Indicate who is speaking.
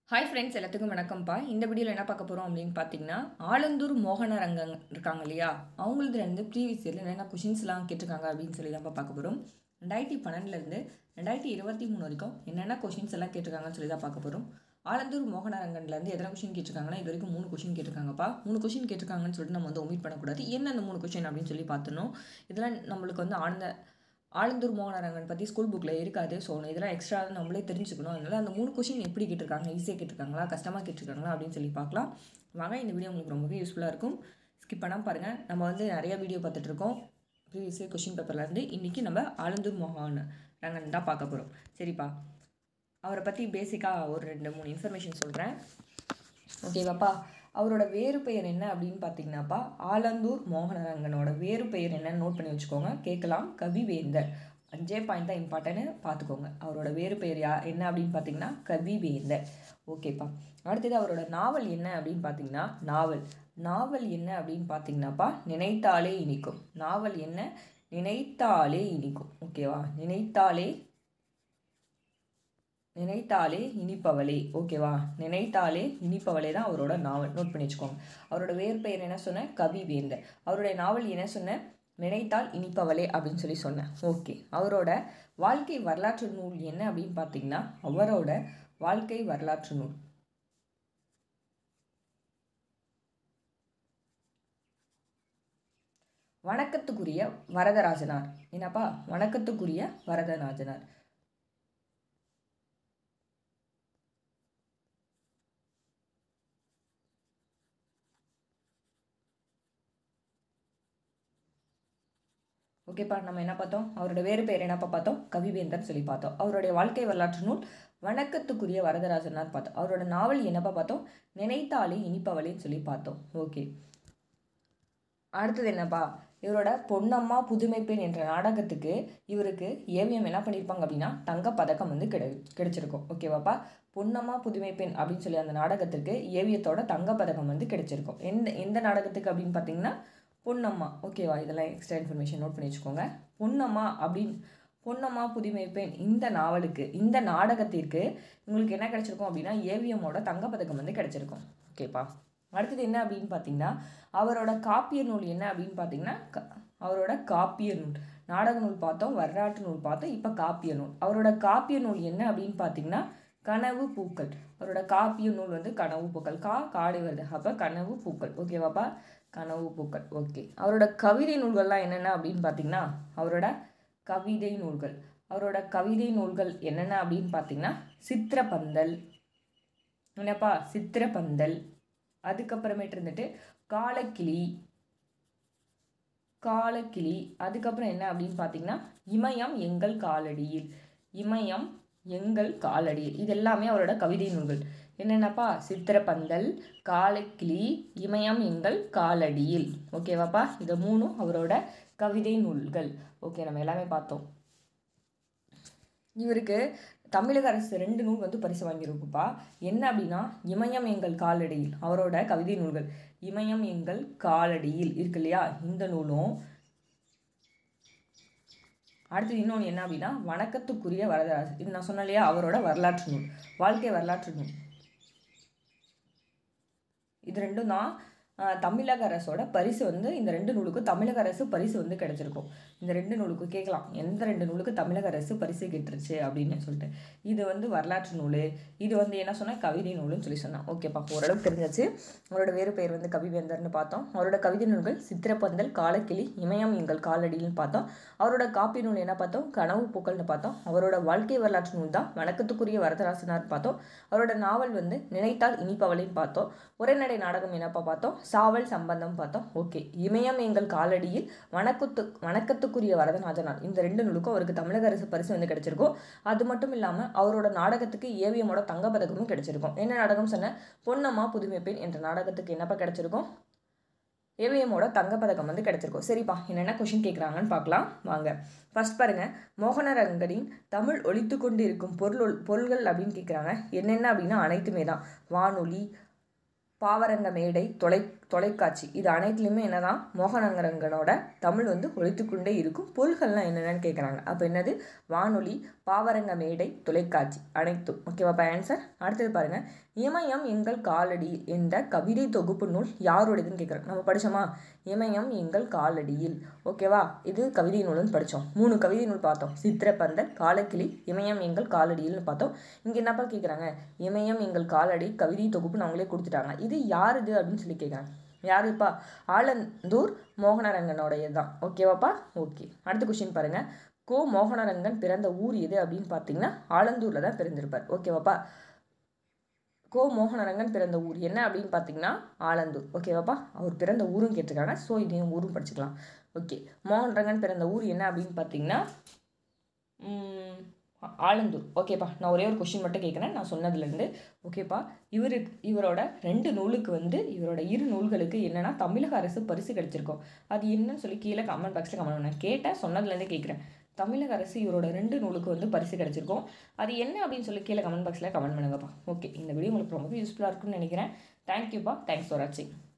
Speaker 1: hi friends எல்லாத்துக்கும் வணக்கம்ப்பா இந்த வீடியோவில் என்ன பார்க்க போகிறோம் அப்படின்னு பார்த்தீங்கன்னா ஆலந்தூர் மோகன ரங்கங் இருக்காங்க இல்லையா அவங்களதுலேருந்து ப்ரீவியஸ் இயரில் என்னென்ன கொஷின்ஸ்லாம் கேட்டிருக்காங்க அப்படின்னு சொல்லி தான் பார்க்க போகிறோம் ரெண்டாயிரத்தி பன்னெண்டுலேருந்து ரெண்டாயிரத்தி இருபத்தி மூணு வரைக்கும் என்னென்ன கொஷின்ஸ் எல்லாம் கேட்டிருக்காங்கன்னு சொல்லி தான் பார்க்க போகிறோம் ஆலந்தூர் மோகன ரங்கன்லேருந்து எத்தனை கொஷின் கேட்டிருக்காங்கன்னா இது வரைக்கும் மூணு கொஷின் கேட்டிருக்காங்கப்பா மூணு கொஷின் கேட்டிருக்காங்கன்னு சொல்லிட்டு நம்ம வந்து ஒமிட் பண்ணக்கூடாது என்ன அந்த மூணு கொஷின் அப்படின்னு சொல்லி பார்த்துனோம் இதெல்லாம் நம்மளுக்கு வந்து ஆனந்த ஆலந்தூர் மோகனரங்கன் பற்றி ஸ்கூல் புக்கில் இருக்காது ஸோ இதெல்லாம் எக்ஸ்ட்ரா நம்மளே தெரிஞ்சுக்கணும் அதனால் அந்த மூணு கொஷின் எப்படி கேட்டிருக்காங்க ஈஸியாக கேட்டிருக்காங்களா கஷ்டமாக கேட்டிருக்காங்களா அப்படின்னு சொல்லி பார்க்கலாம் வாங்க இந்த வீடியோ உங்களுக்கு ரொம்பவே யூஸ்ஃபுல்லாக இருக்கும் ஸ்கிப் பண்ணாமல் பாருங்கள் நம்ம வந்து நிறைய வீடியோ பார்த்துட்டு இருக்கோம் ப்ரீவியஸ் கொஷின் பேப்பர்லேருந்து இன்றைக்கி நம்ம ஆலந்தூர் மோகன் ரங்கன் தான் பார்க்க போகிறோம் சரிப்பா அவரை பற்றி பேசிக்காக ஒரு ரெண்டு மூணு இன்ஃபர்மேஷன் சொல்கிறேன் ஓகேவாப்பா அவரோட வேறு பெயர் என்ன அப்படின்னு பார்த்தீங்கன்னாப்பா ஆலந்தூர் மோகனரங்கனோட வேறு பெயர் என்னன்னு நோட் பண்ணி வச்சுக்கோங்க கேட்கலாம் கவிவேந்தர் அஞ்சே பாயிண்ட் தான் இம்பார்ட்டன்ட் பார்த்துக்கோங்க அவரோட வேறு பெயர் யா என்ன அப்படின்னு பார்த்தீங்கன்னா கவிவேந்தர் ஓகேப்பா அடுத்தது அவரோட நாவல் என்ன அப்படின்னு பார்த்தீங்கன்னா நாவல் நாவல் என்ன அப்படின்னு பார்த்தீங்கன்னாப்பா நினைத்தாலே இனிக்கும் நாவல் என்ன நினைத்தாலே இனிக்கும் ஓகேவா நினைத்தாலே நினைத்தாலே இனிப்பவளே ஓகேவா நினைத்தாலே இனிப்பவளே தான் அவரோட நாவல் நோட் பண்ணி வச்சுக்கோங்க அவரோட வேறு பெயர் என்ன சொன்னேன் கவி வேந்தர் அவருடைய நாவல் என்ன சொன்னேன் நினைத்தால் இனிப்பவளே அப்படின்னு சொல்லி சொன்னேன் ஓகே அவரோட வாழ்க்கை வரலாற்று நூல் என்ன அப்படின்னு பார்த்தீங்கன்னா அவரோட வாழ்க்கை வரலாற்று நூல் வணக்கத்துக்குரிய வரதராஜனார் என்னப்பா வணக்கத்துக்குரிய வரதராஜனார் ஓகேப்பா நம்ம என்ன பார்த்தோம் அவரோட வேறு பேர் என்னப்பா பார்த்தோம் கவிவேந்தர் சொல்லி பார்த்தோம் அவருடைய வாழ்க்கை வரலாற்று நூல் வணக்கத்துக்குரிய வரதராஜனார் பார்த்தோம் அவரோட நாவல் என்னப்பா பார்த்தோம் நினைத்தாலே இனிப்பவளேன்னு சொல்லி பார்த்தோம் ஓகே அடுத்தது என்னப்பா இவரோட பொன்னம்மா புதுமை பெண் என்ற நாடகத்துக்கு இவருக்கு ஏவிஎம் என்ன பண்ணியிருப்பாங்க அப்படின்னா தங்க பதக்கம் வந்து கிடை கிடைச்சிருக்கும் ஓகேவாப்பா பொன்னம்மா புதுமை பெண் அப்படின்னு சொல்லி அந்த நாடகத்திற்கு ஏவியத்தோட தங்க பதக்கம் வந்து கிடைச்சிருக்கும் எந்த எந்த நாடகத்துக்கு அப்படின்னு பார்த்தீங்கன்னா பொன்னம்மா ஓகேவா இதெல்லாம் எக்ஸ்ட்ரா இன்ஃபர்மேஷன் நோட் பண்ணி வச்சுக்கோங்க பொன்னம்மா அப்படின்னு பொன்னம்மா புதுமை பெண் இந்த நாவலுக்கு இந்த நாடகத்திற்கு உங்களுக்கு என்ன கிடைச்சிருக்கும் அப்படின்னா ஏவிஎம்மோட தங்கப்பதக்கம் வந்து கிடைச்சிருக்கும் ஓகேப்பா அடுத்தது என்ன அப்படின்னு பார்த்தீங்கன்னா அவரோட காப்பிய நூல் என்ன அப்படின்னு பார்த்தீங்கன்னா அவரோட காப்பிய நூல் நாடக நூல் பார்த்தோம் வரலாற்று நூல் பார்த்தோம் இப்போ காப்பிய நூல் அவரோட காப்பிய நூல் என்ன அப்படின்னு பார்த்தீங்கன்னா கனவு பூக்கள் அவரோட காப்பிய நூல் வந்து கனவு பூக்கள் கா காடு வருது அப்போ கனவு பூக்கள் ஓகேவாப்பா கனவு பூக்கள் ஓகே அவரோட கவிதை நூல்கள்லாம் என்னென்ன அப்படின்னு பார்த்தீங்கன்னா அவரோட கவிதை நூல்கள் அவரோட கவிதை நூல்கள் என்னென்ன அப்படின்னு பார்த்தீங்கன்னா சித்திரப்பந்தல் என்னப்பா சித்திரப்பந்தல் அதுக்கப்புறமேட்டு இருந்துட்டு காலக்கிளி காலக்கிளி அதுக்கப்புறம் என்ன அப்படின்னு பார்த்தீங்கன்னா இமயம் எங்கள் காலடியில் இமயம் எங்கள் காலடியில் இது எல்லாமே அவரோட கவிதை நூல்கள் என்னென்னப்பா சித்திரப்பந்தல் காலக்கிளி இமயம் எங்கள் காலடியில் ஓகேவாப்பா இது மூணும் அவரோட கவிதை நூல்கள் ஓகே நம்ம எல்லாமே பார்த்தோம் இவருக்கு தமிழக அரசு ரெண்டு நூல் வந்து பரிசு வாங்கியிருக்குப்பா என்ன அப்படின்னா இமயம் எங்கள் காலடியில் அவரோட கவிதை நூல்கள் இமயம் எங்கள் காலடியில் இருக்கு இல்லையா இந்த நூலும் அடுத்தது இன்னொன்று என்ன அப்படின்னா வணக்கத்துக்குரிய வரதராஜர் இது நான் சொன்னேன் இல்லையா அவரோட வரலாற்று நூல் வாழ்க்கை வரலாற்று நூல் இது ரெண்டும் தான் தமிழக அரசோட பரிசு வந்து இந்த ரெண்டு நூலுக்கு தமிழக அரசு பரிசு வந்து கிடச்சிருக்கும் இந்த ரெண்டு நூலுக்கு கேட்கலாம் எந்த ரெண்டு நூலுக்கு தமிழக அரசு பரிசு கேட்டுருச்சு அப்படின்னு சொல்லிட்டு இது வந்து வரலாற்று நூல் இது வந்து என்ன சொன்னால் கவிதை நூல்னு சொல்லி சொன்னேன் ஓகேப்பா ஓரளவுக்கு தெரிஞ்சாச்சு அவரோட வேறு பெயர் வந்து கவிவேந்தர்னு பார்த்தோம் அவரோட கவிதை நூல்கள் சித்திரப்பந்தல் காலக்கிளி இமயம் எங்கள் காலடின்னு பார்த்தோம் அவரோட காப்பி நூல் என்ன பார்த்தோம் கனவு பூக்கள்னு பார்த்தோம் அவரோட வாழ்க்கை வரலாற்று நூல் தான் வணக்கத்துக்குரிய வரதராசனார் பார்த்தோம் அவரோட நாவல் வந்து நினைத்தால் இனிப்பவளின்னு பார்த்தோம் உரைநடை நாடகம் என்னப்பா பார்த்தோம் சாவல் சம்பந்தம் பார்த்தோம் ஓகே இமயம் எங்கள் காலடியில் வணக்கத்து வணக்கத்துக்குரிய வரதநாதனார் இந்த ரெண்டு நூலுக்கும் அவருக்கு தமிழக அரசு பரிசு வந்து கிடைச்சிருக்கும் அது மட்டும் இல்லாமல் அவரோட நாடகத்துக்கு ஏவிஎம்மோட தங்கப்பதக்கமும் கிடைச்சிருக்கும் என்ன நாடகம் சொன்ன பொன்னம்மா புதுமை பெண் என்ற நாடகத்துக்கு என்னப்பா கிடைச்சிருக்கும் ஏவிஎம்மோட தங்கப்பதக்கம் வந்து கிடைச்சிருக்கும் சரிப்பா என்னென்ன கொஷின் கேட்குறாங்கன்னு பார்க்கலாம் வாங்க ஃபர்ஸ்ட் பாருங்க மோகனரங்கனின் தமிழ் ஒழித்து கொண்டு இருக்கும் பொருள் பொருள்கள் அப்படின்னு கேட்குறாங்க என்னென்ன அப்படின்னா அனைத்துமே தான் வானொலி பாவரங்க மேடை தொலை தொலைக்காட்சி இது அனைத்துலையுமே என்னதான் மோகனரங்கனோட தமிழ் வந்து ஒழித்துக்கொண்டே இருக்கும் பொருள்கள்லாம் என்னென்னு கேட்குறாங்க அப்போ என்னது வானொலி பாவரங்க மேடை தொலைக்காட்சி அனைத்தும் ஓகேவாப்பா ஆன்சர் அடுத்தது பாருங்கள் இமயம் எங்கள் காலடி என்ற கவிதை தொகுப்பு நூல் யாருடையதுன்னு கேட்குறாங்க நம்ம படித்தோமா இமயம் எங்கள் காலடியில் ஓகேவா இது கவிதை நூல்னு படித்தோம் மூணு கவிதை நூல் பார்த்தோம் சித்திரப்பந்தல் காலக்கிளி இமயம் எங்கள் காலடியில்னு பார்த்தோம் இங்கே என்னப்பா கேட்குறாங்க இமயம் எங்கள் காலடி கவிதை தொகுப்புன்னு அவங்களே கொடுத்துட்டாங்க இது யாருது அப்படின்னு சொல்லி கேட்குறாங்க யாருப்பா ஆலந்தூர் மோகனரங்கனோடையது தான் ஓகேவாப்பா ஓகே அடுத்த கொஷின் பாருங்கள் கோ மோகனரங்கன் பிறந்த ஊர் எது அப்படின்னு பார்த்தீங்கன்னா ஆலந்தூரில் தான் பிறந்திருப்பார் ஓகேவாப்பா கோ மோகனரங்கன் பிறந்த ஊர் என்ன அப்படின்னு பார்த்தீங்கன்னா ஆலந்தூர் ஓகேவாப்பா அவர் பிறந்த ஊரும் கேட்டிருக்காங்க ஸோ இதையும் ஊரும் படிச்சுக்கலாம் ஓகே மோகனரங்கன் பிறந்த ஊர் என்ன அப்படின்னு பார்த்தீங்கன்னா ஆலந்தூர் ஓகேப்பா நான் ஒரே ஒரு கொஷின் மட்டும் கேட்குறேன் நான் சொன்னதுலேருந்து ஓகேப்பா இவரு இவரோட ரெண்டு நூலுக்கு வந்து இவரோட இரு நூல்களுக்கு என்னென்னா தமிழக அரசு பரிசு கிடைச்சிருக்கோம் அது என்னன்னு சொல்லி கீழே கமெண்ட் பாக்ஸில் கமெண்ட் பண்ணேன் கேட்டேன் சொன்னதுலேருந்தே கேட்குறேன் தமிழக அரசு இவரோட ரெண்டு நூலுக்கு வந்து பரிசு கிடச்சிருக்கும் அது என்ன அப்படின்னு சொல்லி கீழே கமெண்ட் பாக்ஸில் கமெண்ட் பண்ணுங்கப்பா ஓகே இந்த வீடியோ உங்களுக்கு ரொம்ப யூஸ்ஃபுல்லாக இருக்கும்னு நினைக்கிறேன் தேங்க்யூப்பா தேங்க்ஸ் ஃபார் வாட்சிங்